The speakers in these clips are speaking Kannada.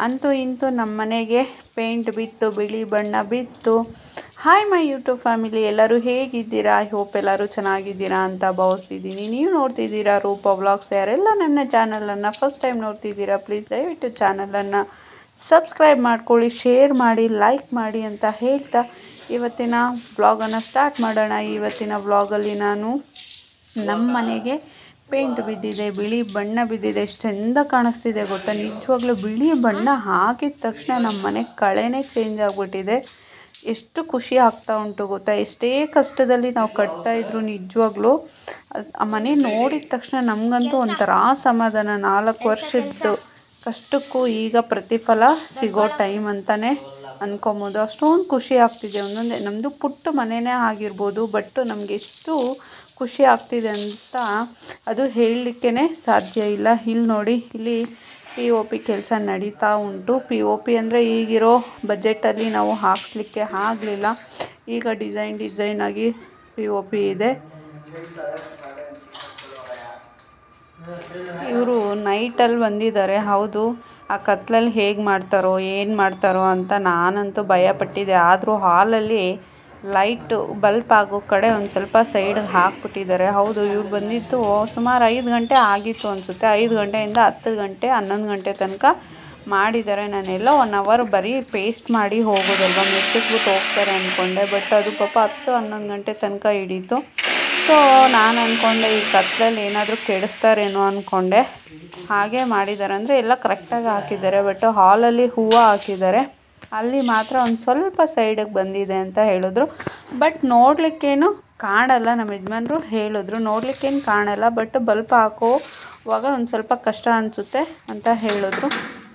ಅಂತೂ ಇಂತೂ ನಮ್ಮ ಮನೆಗೆ ಪೇಂಟ್ ಬಿತ್ತು ಬಿಳಿ ಬಣ್ಣ ಬಿತ್ತು ಹಾಯ್ ಮೈ ಯೂಟ್ಯೂಬ್ ಫ್ಯಾಮಿಲಿ ಎಲ್ಲರೂ ಹೇಗಿದ್ದೀರಾ ಐ ಹೋಪ್ ಎಲ್ಲರೂ ಚೆನ್ನಾಗಿದ್ದೀರಾ ಅಂತ ಭಾವಿಸ್ತಿದ್ದೀನಿ ನೀವು ನೋಡ್ತಿದ್ದೀರಾ ರೂಪ ವ್ಲಾಗ್ಸ್ ಯಾರೆಲ್ಲ ನನ್ನ ಚಾನಲನ್ನು ಫಸ್ಟ್ ಟೈಮ್ ನೋಡ್ತಿದ್ದೀರಾ ಪ್ಲೀಸ್ ದಯವಿಟ್ಟು ಚಾನಲನ್ನು ಸಬ್ಸ್ಕ್ರೈಬ್ ಮಾಡ್ಕೊಳ್ಳಿ ಶೇರ್ ಮಾಡಿ ಲೈಕ್ ಮಾಡಿ ಅಂತ ಹೇಳ್ತಾ ಇವತ್ತಿನ ವ್ಲಾಗನ್ನು ಸ್ಟಾರ್ಟ್ ಮಾಡೋಣ ಇವತ್ತಿನ ವ್ಲಾಗಲ್ಲಿ ನಾನು ನಮ್ಮ ಮನೆಗೆ ಪೇಂಟ್ ಬಿದ್ದಿದೆ ಬಿಳಿ ಬಣ್ಣ ಬಿದ್ದಿದೆ ಎಷ್ಟು ಚೆಂದ ಕಾಣಿಸ್ತಿದೆ ಗೊತ್ತಾ ನಿಜವಾಗ್ಲೂ ಬಿಳಿ ಬಣ್ಣ ಹಾಕಿದ ತಕ್ಷಣ ನಮ್ಮ ಮನೆ ಕಳೆನೇ ಚೇಂಜ್ ಆಗಿಬಿಟ್ಟಿದೆ ಎಷ್ಟು ಖುಷಿ ಆಗ್ತಾ ಉಂಟು ಗೊತ್ತಾ ಎಷ್ಟೇ ಕಷ್ಟದಲ್ಲಿ ನಾವು ಕಟ್ತಾ ಇದ್ರು ನಿಜವಾಗ್ಲೂ ಅದ್- ಆ ಮನೆ ನೋಡಿದ ತಕ್ಷಣ ನಮಗಂತೂ ಒಂಥರ ಸಮಾಧಾನ ನಾಲ್ಕು ವರ್ಷದ್ದು ಕಷ್ಟಕ್ಕೂ ಈಗ ಪ್ರತಿಫಲ ಸಿಗೋ ಟೈಮ್ ಅಂತಲೇ ಅನ್ಕೊಬೋದು ಅಷ್ಟೊಂದು ಖುಷಿ ಆಗ್ತಿದೆ ಒಂದೊಂದೇ ನಮ್ಮದು ಪುಟ್ಟ ಮನೆಯೇ ಆಗಿರ್ಬೋದು ಬಟ್ ನಮಗೆ ಎಷ್ಟು ಖುಷಿ ಆಗ್ತಿದೆ ಅಂತ ಅದು ಹೇಳಲಿಕ್ಕೇ ಸಾಧ್ಯ ಇಲ್ಲ ಇಲ್ಲಿ ನೋಡಿ ಇಲ್ಲಿ ಪಿ ಒ ಪಿ ಕೆಲಸ ನಡೀತಾ ಉಂಟು ಪಿ ಒ ಪಿ ಅಂದರೆ ಈಗಿರೋ ಬಜೆಟಲ್ಲಿ ನಾವು ಹಾಕ್ಸ್ಲಿಕ್ಕೆ ಆಗಲಿಲ್ಲ ಈಗ ಡಿಸೈನ್ ಡಿಸೈನ್ ಆಗಿ ಪಿ ಒ ಪಿ ಇದೆ ಇವರು ನೈಟಲ್ಲಿ ಬಂದಿದ್ದಾರೆ ಹೌದು ಆ ಕತ್ಲಲ್ಲಿ ಹೇಗೆ ಮಾಡ್ತಾರೋ ಏನು ಮಾಡ್ತಾರೋ ಅಂತ ನಾನಂತೂ ಭಯಪಟ್ಟಿದ್ದೆ ಆದರೂ ಹಾಲಲ್ಲಿ ಲೈಟು ಬಲ್ಪ್ ಆಗೋ ಕಡೆ ಒಂದು ಸ್ವಲ್ಪ ಸೈಡ್ಗೆ ಹಾಕ್ಬಿಟ್ಟಿದ್ದಾರೆ ಹೌದು ಇವ್ರು ಬಂದಿದ್ದು ಸುಮಾರು ಐದು ಗಂಟೆ ಆಗಿತ್ತು ಅನಿಸುತ್ತೆ ಐದು ಗಂಟೆಯಿಂದ ಹತ್ತು ಗಂಟೆ ಹನ್ನೊಂದು ಗಂಟೆ ತನಕ ಮಾಡಿದ್ದಾರೆ ನಾನೆಲ್ಲ ಒನ್ ಅವರ್ ಬರೀ ಪೇಸ್ಟ್ ಮಾಡಿ ಹೋಗೋದಲ್ವ ಮೆಚ್ಚಿಸ್ಬಿಟ್ಟು ಹೋಗ್ತಾರೆ ಅಂದ್ಕೊಂಡೆ ಬಟ್ ಅದು ಪಾಪ ಹತ್ತು ಹನ್ನೊಂದು ಗಂಟೆ ತನಕ ಹಿಡೀತು ಸೊ ನಾನು ಅಂದ್ಕೊಂಡೆ ಈ ಕತ್ಲಲ್ಲಿ ಏನಾದರೂ ಕೆಡಿಸ್ತಾರೇನೋ ಅಂದ್ಕೊಂಡೆ ಹಾಗೆ ಮಾಡಿದ್ದಾರೆ ಅಂದರೆ ಎಲ್ಲ ಕರೆಕ್ಟಾಗಿ ಹಾಕಿದ್ದಾರೆ ಬಟ್ ಹಾಲಲ್ಲಿ ಹೂವು ಹಾಕಿದ್ದಾರೆ ಅಲ್ಲಿ ಮಾತ್ರ ಒಂದು ಸ್ವಲ್ಪ ಸೈಡಿಗೆ ಬಂದಿದೆ ಅಂತ ಹೇಳಿದ್ರು ಬಟ್ ನೋಡಲಿಕ್ಕೇನು ಕಾಣಲ್ಲ ನಮ್ಮ ಯಜಮಾನ್ರು ಹೇಳಿದ್ರು ನೋಡ್ಲಿಕ್ಕೇನು ಕಾಣಲ್ಲ ಬಟ್ ಬಲ್ಪ್ ಹಾಕೋವಾಗ ಒಂದು ಸ್ವಲ್ಪ ಕಷ್ಟ ಅನಿಸುತ್ತೆ ಅಂತ ಹೇಳಿದ್ರು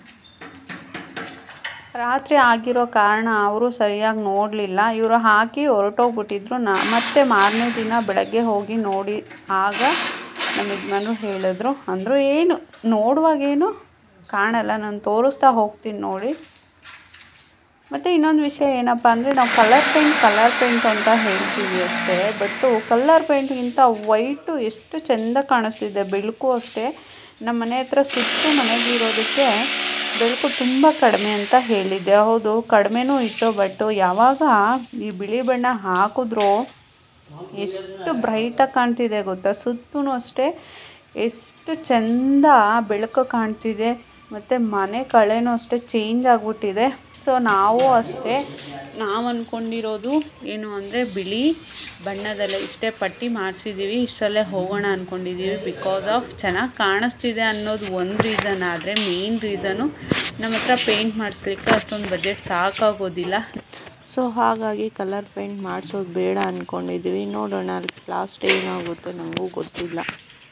ರಾತ್ರಿ ಆಗಿರೋ ಕಾರಣ ಅವರು ಸರಿಯಾಗಿ ನೋಡಲಿಲ್ಲ ಇವರು ಹಾಕಿ ಹೊರಟೋಗ್ಬಿಟ್ಟಿದ್ರು ನಾ ಮತ್ತೆ ಮಾರನೇ ದಿನ ಬೆಳಗ್ಗೆ ಹೋಗಿ ನೋಡಿ ಆಗ ನಮ್ಮ ಯಜಮಾನ್ರು ಹೇಳಿದ್ರು ಅಂದರು ಏನು ನೋಡುವಾಗೇನು ಕಾಣಲ್ಲ ನಾನು ತೋರಿಸ್ತಾ ಹೋಗ್ತೀನಿ ನೋಡಿ ಮತ್ತು ಇನ್ನೊಂದು ವಿಷಯ ಏನಪ್ಪ ಅಂದರೆ ನಾವು ಕಲರ್ ಪೇಂಟ್ ಕಲರ್ ಪೇಂಟ್ ಅಂತ ಹೇಳ್ತೀವಿ ಅಷ್ಟೇ ಬಟ್ಟು ಕಲರ್ ಪೇಂಟ್ಗಿಂತ ವೈಟು ಎಷ್ಟು ಚೆಂದ ಕಾಣಿಸ್ತಿದೆ ಬೆಳಕು ಅಷ್ಟೇ ನಮ್ಮ ಮನೆ ಹತ್ರ ಸುತ್ತು ಮನೆಗಿರೋದಕ್ಕೆ ಬೆಳಕು ತುಂಬ ಕಡಿಮೆ ಅಂತ ಹೇಳಿದ್ದೆ ಹೌದು ಕಡಿಮೆನೂ ಇತ್ತು ಬಟ್ಟು ಯಾವಾಗ ಈ ಬಿಳಿ ಬಣ್ಣ ಹಾಕಿದ್ರೋ ಎಷ್ಟು ಬ್ರೈಟಾಗಿ ಕಾಣ್ತಿದೆ ಗೊತ್ತಾ ಸುತ್ತೂ ಅಷ್ಟೇ ಎಷ್ಟು ಚೆಂದ ಬೆಳಕು ಕಾಣ್ತಿದೆ ಮತ್ತು ಮನೆ ಕಳೆನೂ ಅಷ್ಟೇ ಚೇಂಜ್ ಆಗಿಬಿಟ್ಟಿದೆ ಸೊ ನಾವು ಅಷ್ಟೇ ನಾವು ಅಂದ್ಕೊಂಡಿರೋದು ಏನು ಅಂದರೆ ಬಿಳಿ ಬಣ್ಣದಲ್ಲೇ ಇಷ್ಟೇ ಪಟ್ಟಿ ಮಾಡಿಸಿದ್ದೀವಿ ಇಷ್ಟರಲ್ಲೇ ಹೋಗೋಣ ಅಂದ್ಕೊಂಡಿದ್ದೀವಿ ಬಿಕಾಸ್ ಆಫ್ ಚೆನ್ನಾಗಿ ಕಾಣಿಸ್ತಿದೆ ಅನ್ನೋದು ಒಂದು ರೀಸನ್ ಆದರೆ ಮೇನ್ ರೀಸನು ನಮ್ಮ ಹತ್ರ ಪೇಂಟ್ ಮಾಡಿಸ್ಲಿಕ್ಕೆ ಅಷ್ಟೊಂದು ಬಜೆಟ್ ಸಾಕಾಗೋದಿಲ್ಲ ಸೊ ಹಾಗಾಗಿ ಕಲರ್ ಪೇಂಟ್ ಮಾಡಿಸೋದು ಬೇಡ ಅಂದ್ಕೊಂಡಿದ್ದೀವಿ ನೋಡೋಣ ಲಾಸ್ಟ್ ಏನಾಗುತ್ತೆ ನನಗೂ ಗೊತ್ತಿಲ್ಲ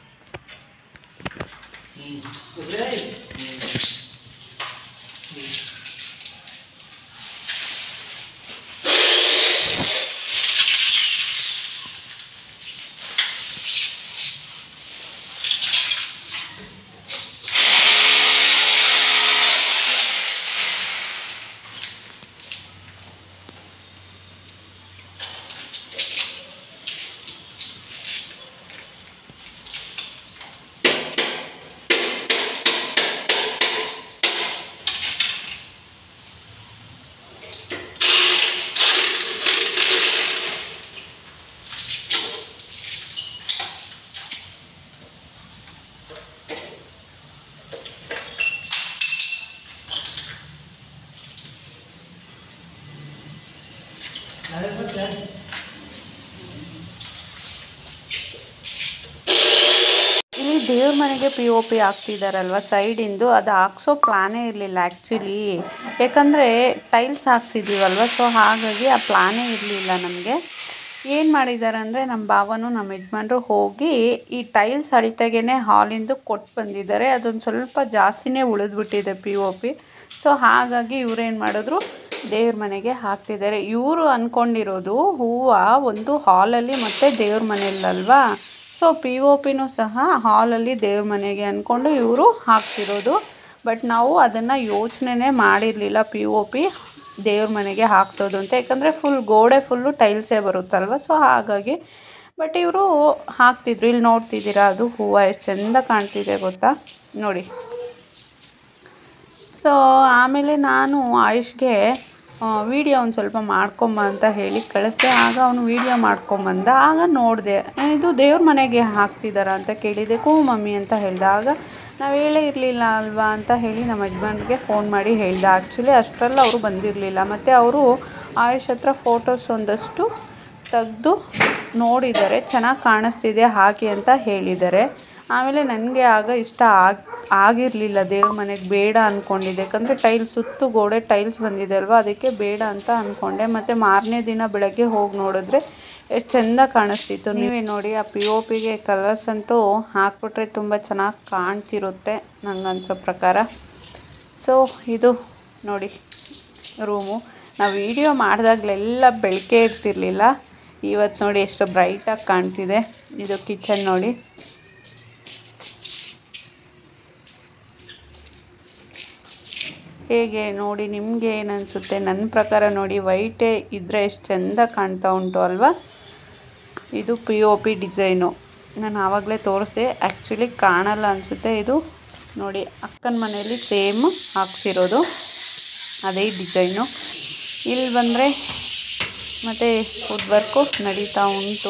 ಇಲ್ಲಿ ದೇವ್ರ ಮನೆಗೆ ಪಿ ಒ ಪಿ ಹಾಕ್ತಿದಾರಲ್ವ ಸೈಡಿಂದು ಅದು ಹಾಕ್ಸೋ ಪ್ಲಾನೇ ಇರಲಿಲ್ಲ ಆ್ಯಕ್ಚುಲಿ ಯಾಕಂದರೆ ಟೈಲ್ಸ್ ಹಾಕ್ಸಿದ್ದೀವಲ್ವ ಸೊ ಹಾಗಾಗಿ ಆ ಪ್ಲಾನೇ ಇರಲಿಲ್ಲ ನಮಗೆ ಏನು ಮಾಡಿದ್ದಾರೆ ಅಂದರೆ ನಮ್ಮ ಭಾವನು ನಮ್ಮ ಯಜಮಾನ್ರು ಹೋಗಿ ಈ ಟೈಲ್ಸ್ ಅಳತೆಗೆ ಹಾಲಿಂದು ಕೊಟ್ಟು ಬಂದಿದ್ದಾರೆ ಅದೊಂದು ಸ್ವಲ್ಪ ಜಾಸ್ತಿನೇ ಉಳಿದ್ಬಿಟ್ಟಿದೆ ಪಿ ಒ ಪಿ ಸೊ ಹಾಗಾಗಿ ಇವ್ರೇನು ಮಾಡಿದ್ರು ದೇವ್ರ ಮನೆಗೆ ಹಾಕ್ತಿದ್ದಾರೆ ಇವರು ಅಂದ್ಕೊಂಡಿರೋದು ಹೂವು ಒಂದು ಹಾಲಲ್ಲಿ ಮತ್ತು ದೇವ್ರ ಮನೆಯಲ್ಲಲ್ವಾ ಸೊ ಪಿ ಒ ಪಿನೂ ಸಹ ಹಾಲಲ್ಲಿ ದೇವ್ರ ಮನೆಗೆ ಅಂದ್ಕೊಂಡು ಇವರು ಹಾಕ್ತಿರೋದು ಬಟ್ ನಾವು ಅದನ್ನು ಯೋಚನೆನೇ ಮಾಡಿರಲಿಲ್ಲ ಪಿ ಒ ಪಿ ದೇವ್ರ ಮನೆಗೆ ಹಾಕ್ಸೋದು ಅಂತ ಯಾಕಂದರೆ ಫುಲ್ ಗೋಡೆ ಫುಲ್ಲು ಟೈಲ್ಸೇ ಬರುತ್ತಲ್ವ ಸೊ ಹಾಗಾಗಿ ಬಟ್ ಇವರು ಹಾಕ್ತಿದ್ರು ಇಲ್ಲಿ ನೋಡ್ತಿದ್ದೀರಾ ಅದು ಹೂವು ಎಷ್ಟು ಚೆಂದ ಕಾಣ್ತಿದೆ ಗೊತ್ತಾ ನೋಡಿ ಸೊ ಸೊ ಆಮೇಲೆ ನಾನು ಆಯುಷ್ಗೆ ವೀಡಿಯೋ ಒಂದು ಸ್ವಲ್ಪ ಮಾಡ್ಕೊಂಬ ಅಂತ ಹೇಳಿ ಕಳಿಸ್ದೆ ಆಗ ಅವನು ವೀಡಿಯೋ ಮಾಡ್ಕೊಂಬಂದ ಆಗ ನೋಡಿದೆ ಇದು ದೇವ್ರ ಮನೆಗೆ ಹಾಕ್ತಿದ್ದಾರ ಅಂತ ಕೇಳಿದೆ ಕೂ ಮಮ್ಮಿ ಅಂತ ಹೇಳ್ದೆ ಆಗ ನಾವು ಹೇಳೇ ಇರಲಿಲ್ಲ ಅಲ್ವಾ ಅಂತ ಹೇಳಿ ನಮ್ಮ ಯಜಮಾನ್ರಿಗೆ ಫೋನ್ ಮಾಡಿ ಹೇಳ್ದೆ ಆ್ಯಕ್ಚುಲಿ ಅಷ್ಟರಲ್ಲಿ ಅವರು ಬಂದಿರಲಿಲ್ಲ ಮತ್ತು ಅವರು ಆಯುಷ್ ಹತ್ರ ಫೋಟೋಸ್ ಒಂದಷ್ಟು ತೆಗೆದು ನೋಡಿದ್ದಾರೆ ಚೆನ್ನಾಗಿ ಕಾಣಿಸ್ತಿದೆ ಹಾಕಿ ಅಂತ ಹೇಳಿದ್ದಾರೆ ಆಮೇಲೆ ನನಗೆ ಆಗ ಇಷ್ಟ ಆಗಿ ಆಗಿರಲಿಲ್ಲ ದೇವ್ರ ಮನೆಗೆ ಬೇಡ ಅಂದ್ಕೊಂಡಿದ್ದೆ ಯಾಕಂದರೆ ಟೈಲ್ಸ್ ಸುತ್ತು ಗೋಡೆ ಟೈಲ್ಸ್ ಬಂದಿದೆ ಅಲ್ವಾ ಅದಕ್ಕೆ ಬೇಡ ಅಂತ ಅಂದ್ಕೊಂಡೆ ಮತ್ತು ಮಾರನೇ ದಿನ ಬೆಳಗ್ಗೆ ಹೋಗಿ ನೋಡಿದ್ರೆ ಎಷ್ಟು ಚೆಂದ ಕಾಣಿಸ್ತಿತ್ತು ನೀವೇ ನೋಡಿ ಆ ಪಿ ಒ ಪಿಗೆ ಕಲರ್ಸ್ ಅಂತೂ ಹಾಕ್ಬಿಟ್ರೆ ತುಂಬ ಚೆನ್ನಾಗಿ ಕಾಣ್ತಿರುತ್ತೆ ನಂಗೆ ಅನ್ಸೋ ಪ್ರಕಾರ ಸೊ ಇದು ನೋಡಿ ರೂಮು ನಾವು ವಿಡಿಯೋ ಮಾಡಿದಾಗಲೆಲ್ಲ ಬೆಳಕೆ ಇರ್ತಿರ್ಲಿಲ್ಲ ಇವತ್ತು ನೋಡಿ ಎಷ್ಟು ಬ್ರೈಟಾಗಿ ಕಾಣ್ತಿದೆ ಇದು ಕಿಚನ್ ನೋಡಿ ಹೇಗೆ ನೋಡಿ ನಿಮಗೆ ಏನು ಅನಿಸುತ್ತೆ ನನ್ನ ಪ್ರಕಾರ ನೋಡಿ ವೈಟೇ ಇದ್ದರೆ ಎಷ್ಟು ಚೆಂದ ಕಾಣ್ತಾ ಉಂಟು ಅಲ್ವಾ ಇದು ಪಿ ಒ ಪಿ ಡಿಸೈನು ನಾನು ಆವಾಗಲೇ ತೋರಿಸ್ದೆ ಆ್ಯಕ್ಚುಲಿ ಕಾಣಲ್ಲ ಅನಿಸುತ್ತೆ ಇದು ನೋಡಿ ಅಕ್ಕನ ಮನೆಯಲ್ಲಿ ಸೇಮ್ ಹಾಕ್ಸಿರೋದು ಅದೇ ಡಿಸೈನು ಇಲ್ಲಿ ಬಂದರೆ ಮತ್ತು ವುಡ್ ವರ್ಕು ನಡೀತಾ ಉಂಟು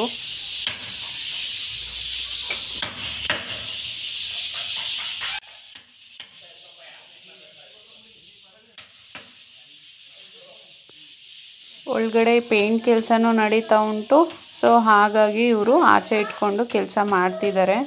ಒಳಗಡೆ ಪೇಂಟ್ ಕೆಲಸನೂ ನಡೀತಾ ಉಂಟು ಸೊ ಹಾಗಾಗಿ ಇವರು ಆಚೆ ಇಟ್ಕೊಂಡು ಕೆಲಸ ಮಾಡ್ತಿದ್ದಾರೆ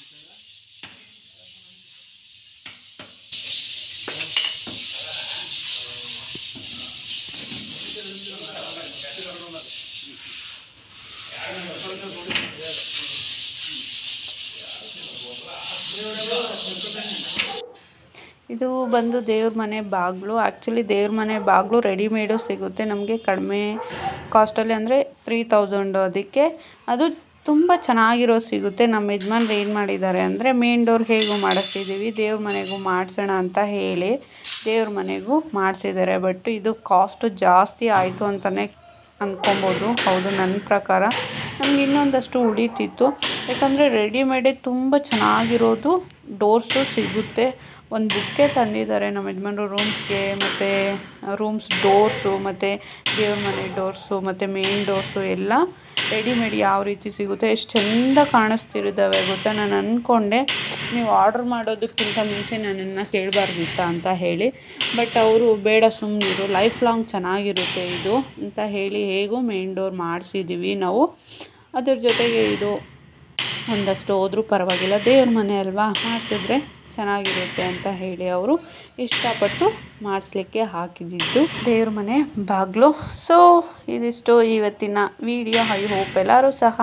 ಇದು ಬಂದು ದೇವ್ರ ಮನೆ ಬಾಗಿಲು ಆ್ಯಕ್ಚುಲಿ ದೇವ್ರ ಮನೆ ಬಾಗಿಲು ರೆಡಿಮೇಡು ಸಿಗುತ್ತೆ ನಮಗೆ ಕಡಿಮೆ ಕಾಸ್ಟಲ್ಲಿ ಅಂದರೆ ತ್ರೀ ತೌಸಂಡು ಅದಕ್ಕೆ ಅದು ತುಂಬ ಚೆನ್ನಾಗಿರೋದು ಸಿಗುತ್ತೆ ನಮ್ಮ ಯಜಮಾನ್ರು ಏನು ಮಾಡಿದ್ದಾರೆ ಅಂದರೆ ಮೇನ್ ಡೋರ್ ಹೇಗೂ ಮಾಡಿಸ್ತಿದ್ದೀವಿ ದೇವ್ರ ಮನೆಗೂ ಮಾಡಿಸೋಣ ಅಂತ ಹೇಳಿ ದೇವ್ರ ಮನೆಗೂ ಮಾಡಿಸಿದ್ದಾರೆ ಬಟ್ ಇದು ಕಾಸ್ಟು ಜಾಸ್ತಿ ಆಯಿತು ಅಂತಲೇ ಅಂದ್ಕೊಬೋದು ಹೌದು ನನ್ನ ಪ್ರಕಾರ ನಮ್ಗೆ ಇನ್ನೊಂದಷ್ಟು ಉಳಿತಿತ್ತು ಯಾಕಂದರೆ ರೆಡಿಮೇಡೇ ತುಂಬ ಚೆನ್ನಾಗಿರೋದು ಡೋರ್ಸು ಸಿಗುತ್ತೆ ಒಂದು ಬುಕ್ಕೆ ತಂದಿದ್ದಾರೆ ನಮ್ಮ ಯಜಮಾನ್ರು ರೂಮ್ಸ್ಗೆ ಮತ್ತು ರೂಮ್ಸ್ ಡೋರ್ಸು ಮತ್ತು ದೇವ್ರ ಮನೆ ಡೋರ್ಸು ಮತ್ತು ಮೇನ್ ಡೋರ್ಸು ಎಲ್ಲ ರೆಡಿಮೇಡ್ ಯಾವ ರೀತಿ ಸಿಗುತ್ತೆ ಎಷ್ಟು ಚೆಂದ ಕಾಣಿಸ್ತಿರಿದ್ದಾವೆ ಗೊತ್ತಾ ನಾನು ಅಂದ್ಕೊಂಡೆ ನೀವು ಆರ್ಡ್ರ್ ಮಾಡೋದಕ್ಕಿಂತ ಮುಂಚೆ ನನ್ನನ್ನು ಕೇಳಬಾರ್ದಿತ್ತ ಅಂತ ಹೇಳಿ ಬಟ್ ಅವರು ಬೇಡ ಸುಮ್ಮನಿರು ಲೈಫ್ ಲಾಂಗ್ ಚೆನ್ನಾಗಿರುತ್ತೆ ಇದು ಅಂತ ಹೇಳಿ ಹೇಗೂ ಮೇನ್ ಡೋರ್ ಮಾಡಿಸಿದ್ದೀವಿ ನಾವು ಅದ್ರ ಜೊತೆಗೆ ಇದು ಒಂದಷ್ಟು ಹೋದ್ರೂ ಪರವಾಗಿಲ್ಲ ದೇವ್ರ ಮನೆ ಅಲ್ವಾ ಮಾಡಿಸಿದ್ರೆ ಚೆನ್ನಾಗಿರುತ್ತೆ ಅಂತ ಹೇಳಿ ಅವರು ಇಷ್ಟಪಟ್ಟು ಮಾಡಿಸ್ಲಿಕ್ಕೆ ಹಾಕಿದ್ದು ದೇವ್ರ ಮನೆ ಬಾಗಿಲು ಸೊ ಇದಿಷ್ಟು ಇವತ್ತಿನ ವಿಡಿಯೋ ಐ ಹೋಪ್ ಎಲ್ಲರೂ ಸಹ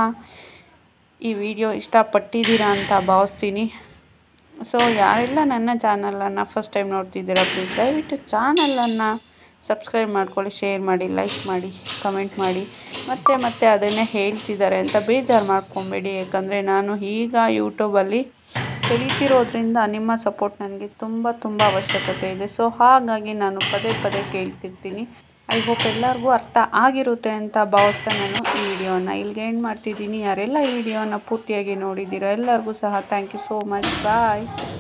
ಈ ವಿಡಿಯೋ ಇಷ್ಟಪಟ್ಟಿದ್ದೀರಾ ಅಂತ ಭಾವಿಸ್ತೀನಿ ಸೊ ಯಾರೆಲ್ಲ ನನ್ನ ಚಾನಲನ್ನು ಫಸ್ಟ್ ಟೈಮ್ ನೋಡ್ತಿದ್ದೀರಾ ಪ್ಲೀಸ್ ದಯವಿಟ್ಟು ಚಾನಲನ್ನು ಸಬ್ಸ್ಕ್ರೈಬ್ ಮಾಡ್ಕೊಳ್ಳಿ ಶೇರ್ ಮಾಡಿ ಲೈಕ್ ಮಾಡಿ ಕಮೆಂಟ್ ಮಾಡಿ ಮತ್ತೆ ಮತ್ತೆ ಅದನ್ನೇ ಹೇಳ್ತಿದ್ದಾರೆ ಅಂತ ಬೇಜಾರು ಮಾಡ್ಕೊಬೇಡಿ ಯಾಕಂದರೆ ನಾನು ಈಗ ಯೂಟ್ಯೂಬಲ್ಲಿ ಕಲಿತಿರೋದ್ರಿಂದ ನಿಮ್ಮ ಸಪೋರ್ಟ್ ನನಗೆ ತುಂಬ ತುಂಬ ಅವಶ್ಯಕತೆ ಇದೆ ಸೊ ಹಾಗಾಗಿ ನಾನು ಪದೇ ಪದೇ ಕೇಳ್ತಿರ್ತೀನಿ ಐ ಹೋಪ್ ಎಲ್ಲರಿಗೂ ಅರ್ಥ ಆಗಿರುತ್ತೆ ಅಂತ ಭಾವಿಸ್ತಾ ನಾನು ಈ ವಿಡಿಯೋನ ಇಲ್ಲಿಗೆ ಎಂಡ್ ಮಾಡ್ತಿದ್ದೀನಿ ಯಾರೆಲ್ಲ ಈ ವಿಡಿಯೋನ ಪೂರ್ತಿಯಾಗಿ ನೋಡಿದ್ದೀರೋ ಎಲ್ಲರಿಗೂ ಸಹ thank you so much bye